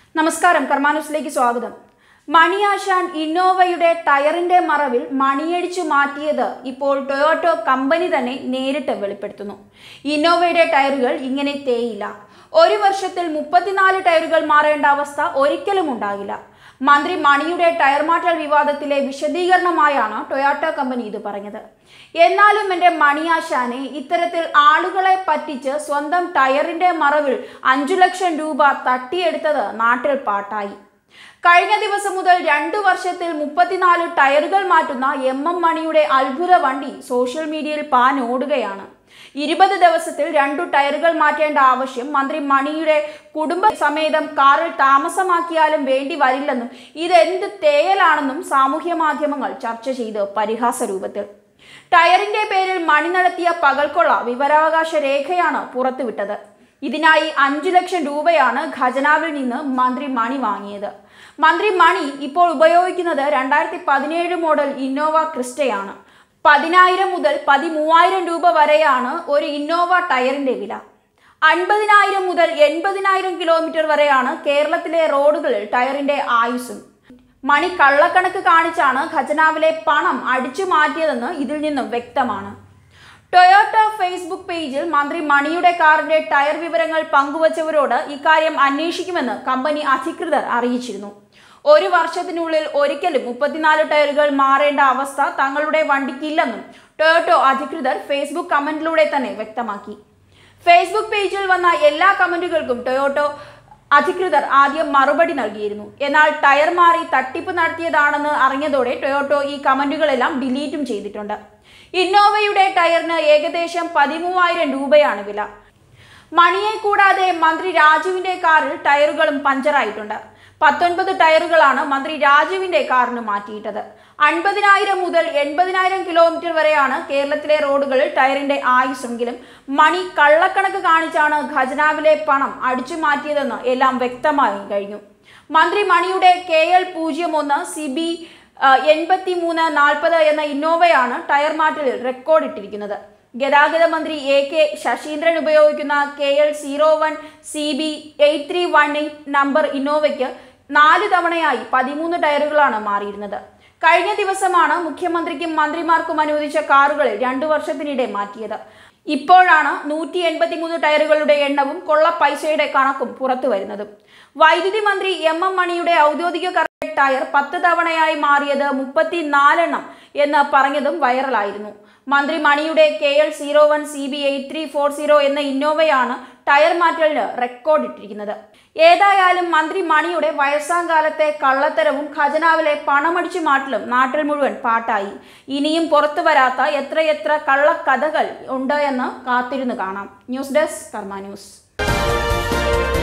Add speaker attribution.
Speaker 1: നമസ്കാരം കർമാനുസിലേക്ക് സ്വാഗതം മണിയാശാൻ ഇന്നോവയുടെ ടയറിന്റെ മറവിൽ മണിയടിച്ചു മാറ്റിയത് ഇപ്പോൾ ടൊയോട്ടോ കമ്പനി തന്നെ നേരിട്ട് വെളിപ്പെടുത്തുന്നു ഇന്നോവയുടെ ടയറുകൾ ഇങ്ങനെ തേയില്ല ഒരു വർഷത്തിൽ മുപ്പത്തിനാല് ടയറുകൾ മാറേണ്ട അവസ്ഥ ഒരിക്കലും ഉണ്ടാകില്ല മന്ത്രി മണിയുടെ ടയർ മാറ്റൽ വിവാദത്തിലെ വിശദീകരണമായാണ് ടൊയോട്ടോ കമ്പനി ഇത് പറഞ്ഞത് എന്നാലും എൻ്റെ മണിയാശാനെ ഇത്തരത്തിൽ ആളുകളെ പറ്റിച്ച് സ്വന്തം ടയറിന്റെ മറവിൽ അഞ്ചു ലക്ഷം രൂപ തട്ടിയെടുത്തത് നാട്ടിൽ പാട്ടായി കഴിഞ്ഞ ദിവസം മുതൽ രണ്ടു വർഷത്തിൽ മുപ്പത്തിനാല് ടയറുകൾ മാറ്റുന്ന എം എം മണിയുടെ അത്ഭുത വണ്ടി സോഷ്യൽ മീഡിയയിൽ പാൻ ഓടുകയാണ് ഇരുപത് ദിവസത്തിൽ രണ്ടു ടയറുകൾ മാറ്റേണ്ട ആവശ്യം മന്ത്രി മണിയുടെ കുടുംബ സമേതം കാറിൽ താമസമാക്കിയാലും വേണ്ടി വരില്ലെന്നും ഇതെന്ത് തേയലാണെന്നും സാമൂഹ്യ മാധ്യമങ്ങൾ ചർച്ച ചെയ്ത് പരിഹാസ രൂപത്തിൽ ടയറിന്റെ പേരിൽ മണി നടത്തിയ പകൽക്കൊള്ള വിവരാവകാശ രേഖയാണ് പുറത്തുവിട്ടത് ഇതിനായി അഞ്ചു ലക്ഷം രൂപയാണ് ഖജനാവിൽ നിന്ന് മന്ത്രി മണി വാങ്ങിയത് മന്ത്രി മണി ഇപ്പോൾ ഉപയോഗിക്കുന്നത് രണ്ടായിരത്തി പതിനേഴ് മോഡൽ ഇന്നോവ ക്രിസ്റ്റയാണ് പതിനായിരം മുതൽ പതിമൂവായിരം രൂപ വരെയാണ് ഒരു ഇന്നോവ ടയറിന്റെ വില അൻപതിനായിരം മുതൽ എൺപതിനായിരം കിലോമീറ്റർ വരെയാണ് കേരളത്തിലെ റോഡുകളിൽ ടയറിന്റെ ആയുസ്സും മണി കള്ളക്കണക്ക് കാണിച്ചാണ് ഖജനാവിലെ പണം അടിച്ചു മാറ്റിയതെന്ന് ഇതിൽ നിന്നും വ്യക്തമാണ് ടൊയോട്ടോ ഫേസ്ബുക്ക് പേജിൽ മന്ത്രി മണിയുടെ കാറിന്റെ ടയർ വിവരങ്ങൾ പങ്കുവച്ചവരോട് ഇക്കാര്യം അന്വേഷിക്കുമെന്ന് കമ്പനി അധികൃതർ അറിയിച്ചിരുന്നു ഒരു വർഷത്തിനുള്ളിൽ ഒരിക്കലും മുപ്പത്തിനാല് ടയറുകൾ മാറേണ്ട അവസ്ഥ തങ്ങളുടെ വണ്ടിക്കില്ലെന്നും ടൊയോട്ടോ അധികൃതർ ഫേസ്ബുക്ക് കമന്റിലൂടെ തന്നെ വ്യക്തമാക്കി ഫേസ്ബുക്ക് പേജിൽ വന്ന എല്ലാ കമന്റുകൾക്കും ടൊയോട്ടോ അധികൃതർ ആദ്യം മറുപടി നൽകിയിരുന്നു എന്നാൽ ടയർ മാറി തട്ടിപ്പ് നടത്തിയതാണെന്ന് അറിഞ്ഞതോടെ ടൊയോട്ടോ ഈ കമന്റുകളെല്ലാം ഡിലീറ്റും ചെയ്തിട്ടുണ്ട് ഇന്നോവയുടെ ടയറിന് ഏകദേശം പതിമൂവായിരം രൂപയാണ് വില മണിയെ കൂടാതെ മന്ത്രി രാജുവിന്റെ കാറിൽ ടയറുകളും പഞ്ചറായിട്ടുണ്ട് പത്തൊൻപത് ടയറുകളാണ് മന്ത്രി രാജുവിന്റെ കാറിന് മാറ്റിയിട്ടത് അൻപതിനായിരം മുതൽ എൺപതിനായിരം കിലോമീറ്റർ വരെയാണ് കേരളത്തിലെ റോഡുകളിൽ ടയറിന്റെ ആയുസ്സെങ്കിലും മണി കള്ളക്കണക്ക് കാണിച്ചാണ് ഖജനാവിലെ പണം അടിച്ചു മാറ്റിയതെന്ന് എല്ലാം വ്യക്തമായി കഴിഞ്ഞു മന്ത്രി മണിയുടെ കെ എൽ പൂജ്യം ഒന്ന് സി ബി എൺപത്തി മൂന്ന് നാൽപ്പത് എന്ന ഇന്നോവയാണ് ടയർ മാറ്റലിൽ റെക്കോർഡിട്ടിരിക്കുന്നത് ഗതാഗത മന്ത്രി എ കെ ശശീന്ദ്രൻ ഉപയോഗിക്കുന്ന K L zero one C B eight three one eight number ഇന്നോവയ്ക്ക് നാല് തവണയായി പതിമൂന്ന് ടയറുകളാണ് മാറിയിരുന്നത് കഴിഞ്ഞ ദിവസമാണ് മുഖ്യമന്ത്രിക്കും മന്ത്രിമാർക്കും അനുവദിച്ച കാറുകളിൽ രണ്ടു വർഷത്തിനിടെ മാറ്റിയത് ഇപ്പോഴാണ് നൂറ്റി എൺപത്തി മൂന്ന് ടയറുകളുടെ എണ്ണവും കൊള്ള പൈസയുടെ കണക്കും പുറത്തു വരുന്നതും വൈദ്യുതി മന്ത്രി എം എം മണിയുടെ ഔദ്യോഗിക കറ- ടയർ പത്ത് തവണയായി മാറിയത് മുപ്പത്തിനാലെണ്ണം എന്ന് പറഞ്ഞതും വൈറലായിരുന്നു മന്ത്രി മണിയുടെ K L zero one C B eight three four zero എന്ന ഇന്നോവയാണ് ടയർ മാറ്റലിന് റെക്കോർഡിട്ടിരിക്കുന്നത് ഏതായാലും മന്ത്രി മണിയുടെ വയസ്സാം കാലത്തെ കള്ളത്തരവും ഖജനാവിലെ പണമടിച്ചു മാറ്റലും നാട്ടിൽ മുഴുവൻ പാട്ടായി ഇനിയും പുറത്തു വരാത്ത എത്രയെത്ര കള്ളക്കഥകൾ ഉണ്ട് എന്ന് കാത്തിരുന്ന് കാണാം ന്യൂസ് ഡെസ്ക് കർമ്മ ന്യൂസ്